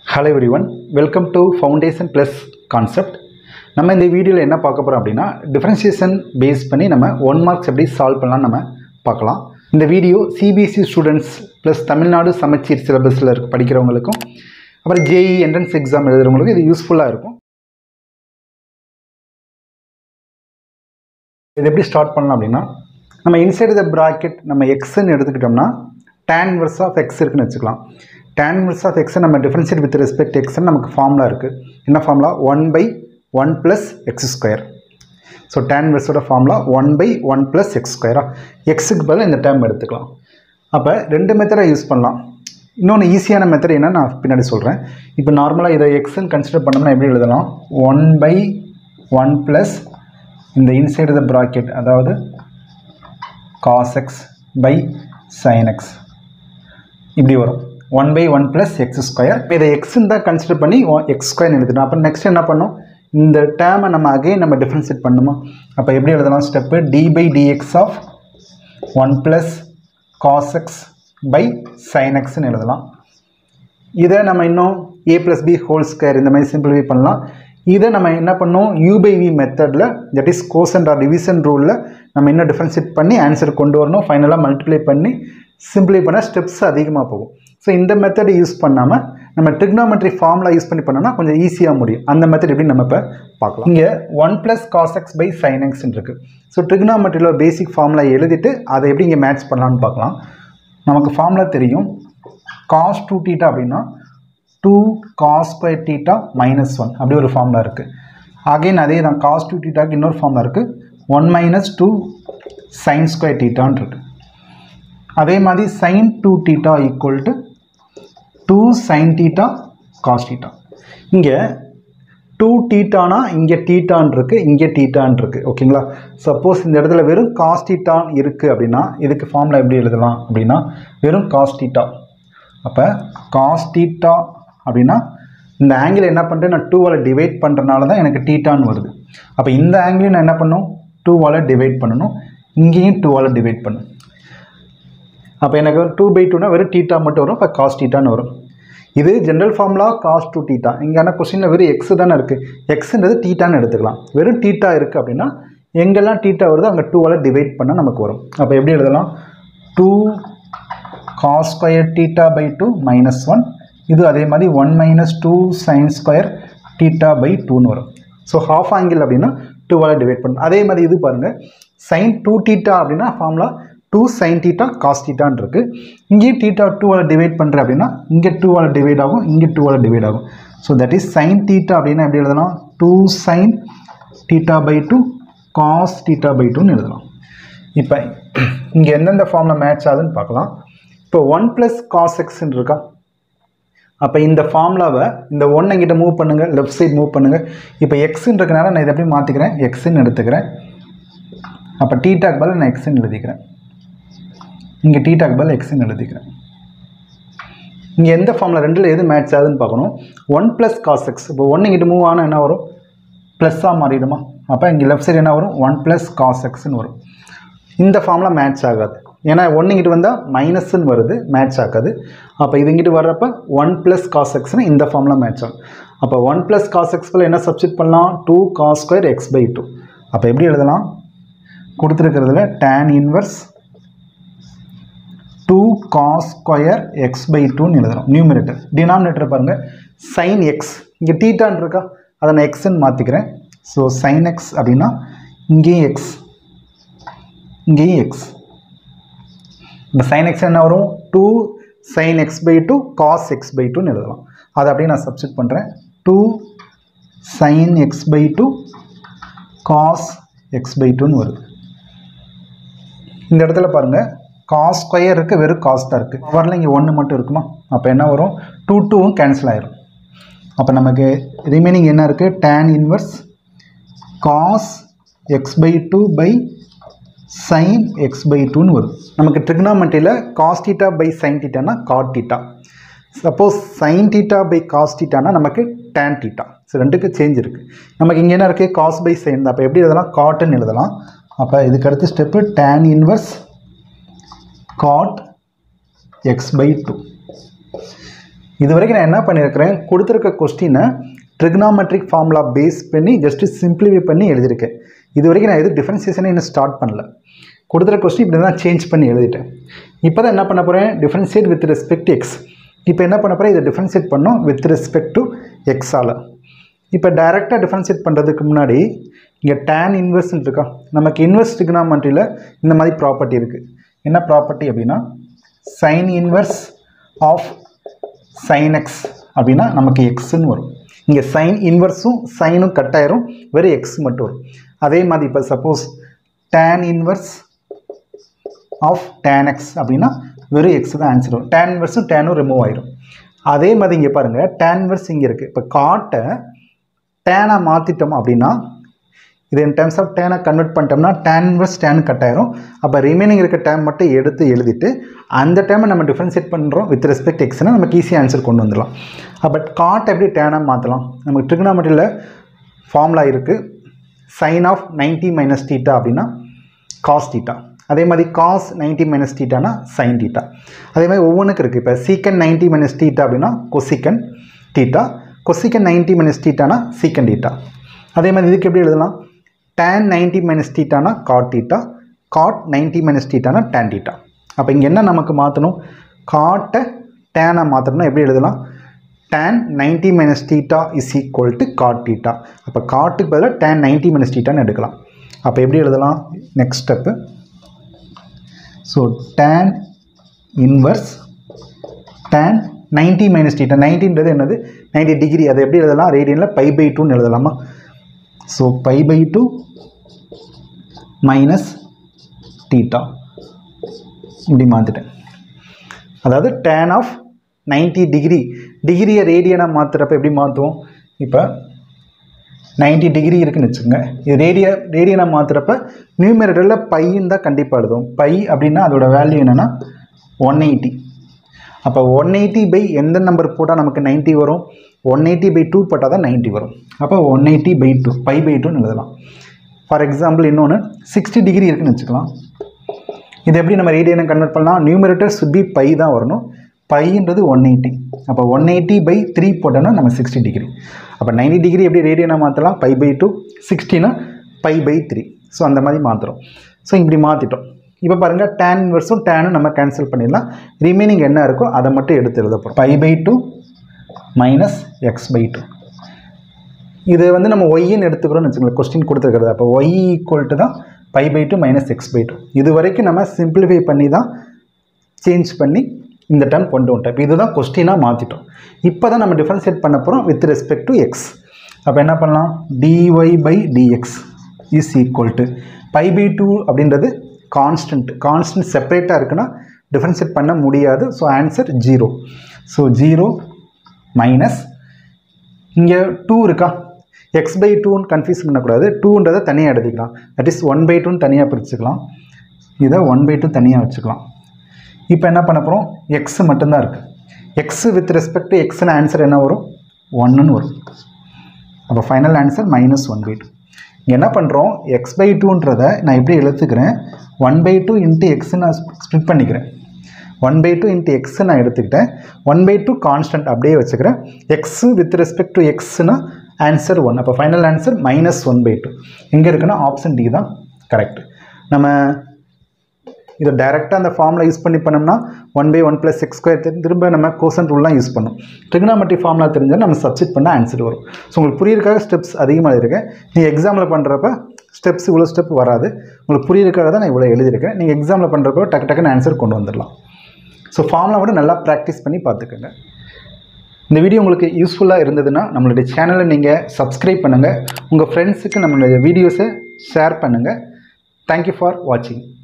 hello everyone welcome to foundation plus concept நம்ம இந்த வீடியோவில் என்ன பார்க்க போகிறோம் அப்படின்னா டிஃப்ரென்சியேஷன் பேஸ் பண்ணி நம்ம ஒன் மார்க்ஸ் எப்படி சால்வ் பண்ணலாம் நம்ம பார்க்கலாம் இந்த video CBSE students plus Tamil Nadu சமச்சீர் சிலபஸில் இருக்க படிக்கிறவங்களுக்கும் அப்புறம் ஜேஇ என்ட்ரன்ஸ் எக்ஸாம் எழுதுறவங்களுக்கும் இது யூஸ்ஃபுல்லாக இருக்கும் இது எப்படி ஸ்டார்ட் பண்ணலாம் அப்படின்னா நம்ம இன்சைடு த ப்ராக்கெட் நம்ம எக்ஸ்ன்னு எடுத்துக்கிட்டோம்னா tan இன்வர்ஸ் ஆஃப் எக்ஸ் இருக்குன்னு வச்சுக்கலாம் tan இன்வர்ஸ் ஆஃப் எக்ஸை நம்ம டிஃபரன்ஷியேட் வித் ரெஸ்பெக்ட் எக்ஸ்ன்னு நமக்கு ஃபார்முலா இருக்குது என்ன formula one by one plus x square so tan இன்வர்ஸோட formula one by one plus x ஸ்கொயரா எக்ஸுக்கு பதிலாக இந்த டேர்ம் எடுத்துக்கலாம் அப்போ ரெண்டு மெத்தடை யூஸ் பண்ணலாம் இன்னொன்று ஈஸியான மெத்தட் என்ன நான் பின்னாடி சொல்கிறேன் இப்போ நார்மலாக இதை எக்ஸ்ன்னு கன்சிடர் பண்ணோம்னா எப்படி எழுதலாம் ஒன் பை ஒன் ப்ளஸ் இந்த இன்சைடு த ப்ராக்கெட் அதாவது cos x by sine x இப்படி வரும் one by one plus x square இதை எக்ஸ்ன்னு தான் கன்சிடர் பண்ணி எக்ஸ் ஸ்கொயர் எழுதிட்டோம் அப்போ நெக்ஸ்ட் என்ன பண்ணோம் இந்த டேர்மை நம்ம அகைன் நம்ம டிஃப்ரென்ஷியேட் பண்ணுமா அப்போ எப்படி எழுதலாம் step d by dx of one plus cos x by sine எக்ஸ்ன்னு எழுதலாம் இதை நம்ம இன்னும் A plus B whole square இந்த மாதிரி சிம்பிளிஃபை பண்ணலாம் இதை நம்ம என்ன பண்ணோம் யூ பை வி மெத்தடில் that is quotient or division ரூலில் நம்ம இன்னும் டிஃப்ரென்ஷியேட் பண்ணி ஆன்சர் கொண்டு வரணும் ஃபைனலாக மல்டிப்ளை பண்ணி சிம்பிளை பண்ண ஸ்டெப்ஸ் அதிகமாக போகும் ஸோ இந்த மெத்தட் யூஸ் பண்ணாமல் நம்ம ட்ரிக்னாமெட்ரி ஃபார்முலா யூஸ் பண்ணி பண்ணோம்னா கொஞ்சம் ஈஸியாக முடியும் அந்த மெத்தட் எப்படி நம்ம இப்போ பார்க்கலாம் இங்கே one plus cos x by sine எக்ஸ்ன்னு இருக்குது ஸோ ட்ரிக்னாமெட்ரியில் ஒரு பேசிக் ஃபார்முலா எழுதிட்டு அதை எப்படி இங்கே மேட்ச் பண்ணலான்னு பார்க்கலாம் நமக்கு ஃபார்முலா தெரியும் காஸ் டூ டீட்டா அப்படின்னா two cos square theta minus one அப்படி ஒரு ஃபார்முலா இருக்குது அகைன் அதே தான் காஸ் டூ டீட்டாக்கு இன்னொரு ஃபார்முலா இருக்குது one minus two sine square டீட்டான்னு இருக்குது அதே மாதிரி sine two theta equal to two sine theta cos theta இங்கே டூ டீட்டானா இங்கே டீட்டான் இருக்குது இங்கே டீட்டான் இருக்குது ஓகேங்களா சப்போஸ் இந்த இடத்துல வெறும் காஸ் டீட்டான் இருக்குது அப்படின்னா இதுக்கு ஃபார்முலா எப்படி எழுதலாம் அப்படின்னா வெறும் காஸ் டீட்டா அப்போ காஸ் டீட்டா அப்படின்னா இந்த ஆங்கிள் என்ன பண்ணுறேன் நான் டூவால் டிவைட் பண்ணுறனால தான் எனக்கு டீட்டான்னு வருது அப்போ இந்த ஆங்கிளையும் நான் என்ன பண்ணணும் டூவால் டிவைட் பண்ணணும் இங்கேயும் டூவால் டிவைட் பண்ணணும் அப்போ எனக்கு டூ பை டூனா வெறும் டீட்டா மட்டும் வரும் இப்போ காஸ் டீட்டான்னு வரும் இது general formula cos two theta இங்கே ஆனால் கொஸ்டினில் வெறும் எக்ஸ் தானே இருக்குது எக்ஸுன்றது டீட்டான்னு எடுத்துக்கலாம் வெறும் டீட்டா இருக்குது அப்படின்னா எங்கெல்லாம் டீட்டா வருதோ அங்கே டூவால் டிவைட் பண்ணால் நமக்கு வரும் அப்போ எப்படி எழுதலாம் two cos square theta by two minus one இது அதே மாதிரி one minus two sine square theta by டூன்னு வரும் ஸோ ஹாஃப் ஆங்கிள் அப்படின்னா டூவால் டிவைட் பண்ணணும் அதே மாதிரி இது பாருங்கள் சைன் டூ டீட்டா அப்படின்னா formula two sine theta cos டீட்டான் இருக்குது இங்கேயும் டீட்டா டூவால் டிவைட் பண்ணுறேன் அப்படின்னா இங்கே டூவால் டிவைட் ஆகும் இங்கே டூவால் டிவைட் ஆகும் so that is sine theta அப்படின்னா எப்படி எழுதலாம் two sine theta by two cos theta by டூன்னு எழுதலாம் இப்போ இங்கே எந்தெந்த ஃபார்மில் மேட்ச் ஆகுதுன்னு பார்க்கலாம் இப்போ ஒன் ப்ளஸ் காஸ் எக்ஸ்ன்னு இருக்கா அப்போ இந்த ஃபார்முலாவை இந்த ஒன்னை கிட்ட மூவ் பண்ணுங்கள் லெஃப்ட் சைட் மூவ் பண்ணுங்கள் இப்போ எக்ஸுன்னு இருக்கனால நான் இதை எப்படி மாற்றிக்கிறேன் எக்ஸுன்னு எடுத்துக்கிறேன் அப்போ டீட்டாக்கு பதில் நான் எக்ஸுன்னு எழுதிக்கிறேன் இங்கே டீட்டாக்கு பதில் எக்ஸ்ன்னு எழுதிக்கிறேன் இங்கே எந்த ஃபார்மில் ரெண்டில் எது மேட்ச் ஆகுதுன்னு பார்க்கணும் ஒன் ப்ளஸ் காஸ் எக்ஸ் இப்போ ஒன்று இங்கிட்ட மூவ் ஆனால் என்ன வரும் ப்ளஸ்ஸாக மாறிடுமா அப்போ இங்கே லெஃப்ட் சைடு என்ன வரும் ஒன் ப்ளஸ் காஸ் எக்ஸ்ன்னு வரும் இந்த ஃபார்மில் மேட்ச் ஆகாது ஏன்னா ஒன்று இங்கிட்டு வந்தால் மைனஸ்ன்னு வருது மேட்ச் ஆகாது அப்போ இது இங்கிட்டு வர்றப்ப ஒன் ப்ளஸ் காஸ் எக்ஸ்னு இந்த ஃபார்மில் மேட்ச் ஆகும் அப்போ ஒன் ப்ளஸ் காஸ் எக்ஸ்பில் என்ன சப்ஸ்டிட் பண்ணலாம் two cos square x by two அப்போ எப்படி எழுதலாம் கொடுத்துருக்கிறதுல tan inverse two cos square x by டூன்னு எழுதுறோம் நியூமினேட்டர் டினாமினேட்டர் பாருங்கள் சைன் எக்ஸ் இங்கே டீட்டான் இருக்கா அதை நான் எக்ஸ்ன்னு மாற்றிக்கிறேன் ஸோ சைன் எக்ஸ் அப்படின்னா இங்கேயும் எக்ஸ் இங்கேயும் எக்ஸ் இப்போ சைன் எக்ஸ் என்ன வரும் two sine x by two cos x by டூன்னு எழுதலாம் அதை அப்படியே நான் சப்ஸ்டிட் பண்ணுறேன் two sine x by two cos x by டூன்னு வருது இந்த இடத்துல பாருங்கள் காஸ் ஸ்கொயர் இருக்குது வெறும் காஸ் தான் இருக்குது வரல இங்கே ஒன்று மட்டும் இருக்குமா அப்போ என்ன வரும் டூ டூவும் கேன்சல் ஆயிரும் அப்போ நமக்கு ரிமைனிங் என்ன இருக்குது tan inverse cos x by two by sine x by டூன்னு வரும் நமக்கு ட்ரிக்னாமெட்ரியில் காஸ் டீட்டா பை சைன் டீட்டானா cot theta suppose sine theta by cos டீட்டானா நமக்கு டேன் டீட்டா ஸோ ரெண்டுக்கு சேஞ்ச் இருக்குது நமக்கு இங்கே என்ன இருக்குது காஸ் பை சைன் தான் அப்போ எப்படி எழுதலாம் காட்டுன்னு எழுதலாம் அப்போ இதுக்கு அடுத்த step tan inverse cot x by two இது வரைக்கும் நான் என்ன பண்ணியிருக்கிறேன் கொடுத்துருக்க கொஸ்டினை ட்ரிக்னாமெட்ரிக் ஃபார்முலா பேஸ் பண்ணி ஜஸ்ட் சிம்பிளிஃபை பண்ணி எழுதியிருக்கேன் இது வரைக்கும் நான் எது டிஃபரன்சியேஷனே இன்னும் ஸ்டார்ட் பண்ணல கொடுத்துருக்க கொஸ்டின் இப்படி தான் சேஞ்ச் பண்ணி எழுதிட்டேன் இப்போ தான் என்ன பண்ண போகிறேன் டிஃபரன்ஷியேட் வித் ரெஸ்பெக்ட் எக்ஸ் இப்போ என்ன பண்ண போகிறேன் இதை டிஃபரன்ஷியேட் பண்ணோம் வித் ரெஸ்பெக்ட் டு எக்ஸால் இப்போ டைரெக்டாக டிஃபரன்ஷியேட் பண்ணுறதுக்கு முன்னாடி இங்கே டேன் இன்வெர்ஸ்னு இருக்கா நமக்கு இன்வெர்ஸ் ட்ரிக்னாமெட்ரியில் இந்த மாதிரி ப்ராப்பர்ட்டி இருக்குது என்ன ப்ராப்பர்ட்டி அப்படின்னா sine inverse of sine x அப்படின்னா நமக்கு எக்ஸ்ன்னு வரும் இங்கே சைன் இன்வெர்ஸும் சைனும் கட் ஆயிரும் வெறும் எக்ஸ் மட்டும் வரும் அதே மாதிரி இப்போ suppose tan inverse of tan x அப்படின்னா வெறும் எக்ஸ் தான் ஆன்சர் வரும் டேன் இன்வெர்ஸும் டேனும் ரிமூவ் ஆயிரும் அதே மாதிரி இங்கே பாருங்கள் டேன் இன்வெர்ஸ் இங்கே இருக்குது இப்போ காட்டை டேனாக மாற்றிட்டோம் அப்படின்னா இது இன் டேர்ம்ஸ் ஆஃப் டேனை கன்வெர்ட் பண்ணிட்டோம்னா டேன் இன்வெர்ஸ் டேன் கட் ஆயிரும் அப்போ ரிமைனிங் இருக்க டேம் மட்டும் எடுத்து எழுதிட்டு அந்த டேமை நம்ம டிஃப்ரென்ஷியேட் பண்ணுறோம் வித் ரெஸ்பெக்ட் எக்ஸ்னால் நமக்கு ஈஸியாக ஆன்சர் கொண்டு வந்துடலாம் பட் காட் எப்படி டேனாக மாற்றலாம் நமக்கு ட்ரிக்னாமெட்ரியில் ஃபார்முலா இருக்குது sine of ninety minus theta அப்படின்னா காஸ் டீட்டா அதே மாதிரி காஸ் நைன்டி மைனஸ் டீட்டானா சைன் டீட்டா அதே மாதிரி ஒவ்வொன்றுக்கு இருக்குது இப்போ சீக்கன் நைன்டி மைனஸ் டீட்டா அப்படின்னா cosecant theta cosecant ninety minus டீட்டானா சீக்கன் டீட்டா அதே மாதிரி இதுக்கு எப்படி எழுதலாம் tan 90 மைனஸ் டீட்டானா காட் டீட்டா காட் 90 மைனஸ் டீட்டானா tan டீட்டா அப்போ இங்கே என்ன நமக்கு மாற்றணும் காட்டை டேனை மாற்றணும்னா எப்படி எழுதலாம் tan 90 minus theta is equal to cot theta அப்போ காட்டுக்கு பதிலாக tan 90 மைனஸ் டீட்டான்னு எடுக்கலாம் அப்போ எப்படி எழுதலாம் next step so tan inverse tan 90 minus theta நைன்டின்றது என்னது 90 டிகிரி அதை எப்படி எழுதலாம் ரேடியனில் பை பை டூன்னு எழுதலாமா so pi by two minus theta இப்படி மாற்றிட்டேன் அதாவது டேன் ஆஃப் 90 டிகிரி டிகிரியை ரேடியனாக மாற்றுறப்ப எப்படி மாற்றுவோம் இப்போ 90 டிகிரி இருக்குன்னு வச்சுக்கோங்க இது ரேடிய ரேடியனாக மாற்றுறப்ப நியூமரேட்டரில் பையன் தான் கண்டிப்பாக எழுதும் பை அப்படின்னா அதோட வேல்யூ என்னென்னா ஒன் எயிட்டி அப்போ ஒன் எயிட்டி பை எந்த நம்பர் போட்டால் நமக்கு 90 வரும் ஒன் எயிட்டி பை டூ போட்டால் தான் 90 வரும் அப்போ one eighty by two pi by டூன்னு எழுதலாம் ஃபார் எக்ஸாம்பிள் இன்னொன்று சிக்ஸ்டி டிகிரி இருக்குன்னு வச்சுக்கலாம் இது எப்படி நம்ம ரேடியனை கன்வெர்ட் பண்ணலாம் நியூமரேட்டர் சுட் பி பை தான் வரணும் பைன்றது ஒன் எயிட்டி அப்போ ஒன் எயிட்டி பை த்ரீ போட்டோம்னா நம்ம சிக்ஸ்டி டிகிரி அப்போ 90 டிகிரி எப்படி ரேடியனை மாற்றலாம் பை பை டூ சிக்ஸ்டினா பை பை த்ரீ ஸோ அந்த மாதிரி மாற்றுறோம் ஸோ இப்படி மாற்றிட்டோம் இப்போ பாருங்கள் டேன் இன்வர்ஸும் டேனும் நம்ம கேன்சல் பண்ணிடலாம் ரிமைனிங் என்ன இருக்கோ அதை மட்டும் எடுத்து எழுத போகிறோம் pi by two minus x by two இது வந்து நம்ம ஒய்ன்னு எடுத்துக்கிறோம்னு வச்சுக்கோங்களேன் கொஸ்டின் கொடுத்துருக்கிறது அப்போ ஒய் ஈக்குவல் டு தான் pi by two minus x by two இது வரைக்கும் நம்ம சிம்பிளிஃபை பண்ணி தான் சேஞ்ச் பண்ணி இந்த டைம் கொண்டு வந்துட்டோம் இப்போ இதுதான் கொஸ்டினாக மாற்றிட்டோம் இப்போ தான் நம்ம டிஃபரன்ஷியேட் பண்ண போகிறோம் வித் ரெஸ்பெக்ட் டு எக்ஸ் அப்போ என்ன பண்ணலாம் dy by dx is equal to pi by two அப்படின்றது கான்ஸ்டன்ட் கான்ஸ்டன்ட் செப்பரேட்டாக இருக்குன்னா டிஃபரன்ஷியேட் பண்ண முடியாது so answer zero so zero minus இங்கே டூ இருக்கா எக்ஸ் பை டூன்னு கன்ஃபியூஸ் பண்ணக்கூடாது டூன்றதை தனியாக எழுதிக்கலாம் தட் இஸ் ஒன் பை டூன்னு தனியாக பிரிச்சுக்கலாம் இதை ஒன் பை டூ தனியாக வச்சுக்கலாம் இப்போ என்ன பண்ண போகிறோம் எக்ஸ் மட்டும்தான் இருக்குது எக்ஸ் வித் ரெஸ்பெக்ட் டு எக்ஸ்னு ஆன்சர் என்ன வரும் ஒன்றுன்னு வரும் அப்போ final answer minus one by two இங்கே என்ன பண்ணுறோம் எக்ஸ் பை டூன்றதை நான் எப்படி எழுத்துக்கிறேன் one by two into x நான் ஸ்ப்ளிட் பண்ணிக்கிறேன் one by two into x நான் எடுத்துக்கிட்டேன் ஒன் பை டூ கான்ஸ்டன்ட் அப்படியே வச்சுக்கிறேன் எக்ஸு வித் ரெஸ்பெக்ட் டு எக்ஸ்னா ஆன்சர் ஒன் அப்போ final answer minus one by two எங்கே இருக்குன்னா ஆப்ஷன் டி தான் கரெக்ட் நம்ம இதை டைரெக்டாக அந்த ஃபார்மில் யூஸ் பண்ணி பண்ணோம்னா one by one plus x square திரும்ப நம்ம கோசன்ட் ரூல்லாம் யூஸ் பண்ணோம் ட்ரிகனாமெட்ரி ஃபார்முலா தெரிஞ்சால் நம்ம சப்ஸ்டிட் பண்ண ஆன்சர் வரும் ஸோ உங்களுக்கு புரியறதுக்காக ஸ்டெப்ஸ் அதிகமாக இருக்கேன் நீங்கள் எக்ஸாமில் பண்ணுறப்ப ஸ்டெப்ஸ் இவ்வளோ ஸ்டெப் வராது உங்களுக்கு புரியறதுக்காக தான் நான் இவ்வளோ எழுதியிருக்கேன் நீங்கள் எக்ஸாமில் பண்ணுறப்போ டக்கு டக்குன்னு ஆன்சர் கொண்டு வந்துடலாம் ஸோ ஃபார்முலா கூட நல்லா ப்ராக்டிஸ் பண்ணி பார்த்துக்கோங்க இந்த வீடியோ உங்களுக்கு யூஸ்ஃபுல்லாக இருந்ததுன்னா நம்மளுடைய சேனலை நீங்கள் சப்ஸ்கிரைப் பண்ணுங்கள் உங்கள் ஃப்ரெண்ட்ஸுக்கு நம்மளுடைய வீடியோஸை ஷேர் பண்ணுங்கள் தேங்க்யூ ஃபார் வாட்சிங்